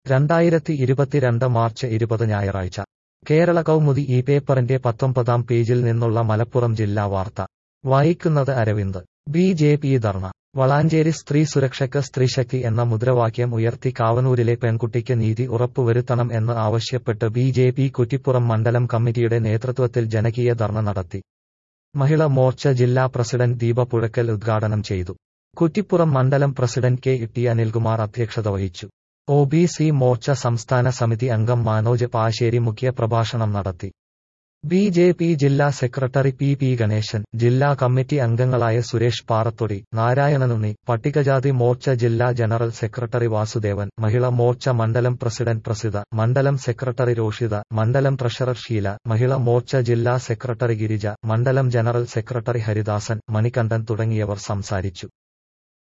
രണ്ടായിരത്തി ഇരുപത്തിരണ്ട് മാർച്ച് ഇരുപത് ഞായറാഴ്ച കേരള കൗമുദി ഈ പേപ്പറിന്റെ പത്തൊമ്പതാം പേജിൽ നിന്നുള്ള മലപ്പുറം ജില്ലാ വാർത്ത വായിക്കുന്നത് Aravind B J P dharna Valanchery സ്ത്രീ സുരക്ഷയ്ക്ക് സ്ത്രീശക്തി എന്ന മുദ്രാവാക്യം ഉയർത്തി കാവനൂരിലെ പെൺകുട്ടിക്ക് നീതി ഉറപ്പുവരുത്തണം എന്ന് ആവശ്യപ്പെട്ട് ബി ജെ പി കുറ്റിപ്പുറം മണ്ഡലം കമ്മിറ്റിയുടെ നേതൃത്വത്തിൽ ജനകീയ ധർണ നടത്തി മഹിളാ മോർച്ച ജില്ലാ പ്രസിഡന്റ് ദീപ പുഴക്കൽ ഉദ്ഘാടനം ചെയ്തു കുറ്റിപ്പുറം മണ്ഡലം പ്രസിഡന്റ് കെ ഇ അനിൽകുമാർ അധ്യക്ഷത വഹിച്ചു ഒ ബി സി മോർച്ച സംസ്ഥാന സമിതി അംഗം മനോജ് പാശ്ശേരി മുഖ്യ പ്രഭാഷണം നടത്തി ബി ജെ പി ജില്ലാ സെക്രട്ടറി പി പി ഗണേശൻ ജില്ലാ കമ്മിറ്റി അംഗങ്ങളായ സുരേഷ് പാറത്തൊടി നാരായണനുണ്ണി പട്ടികജാതി മോർച്ച ജില്ലാ ജനറൽ സെക്രട്ടറി വാസുദേവൻ മഹിളാ മോർച്ച മണ്ഡലം പ്രസിഡന്റ് പ്രസിദ്ധ മണ്ഡലം സെക്രട്ടറി രോഷിത മണ്ഡലം ട്രഷറർ ഷീല മഹിളാ മോർച്ച ജില്ലാ സെക്രട്ടറി ഗിരിജ മണ്ഡലം ജനറൽ സെക്രട്ടറി ഹരിദാസൻ മണികണ്ഠൻ തുടങ്ങിയവർ സംസാരിച്ചു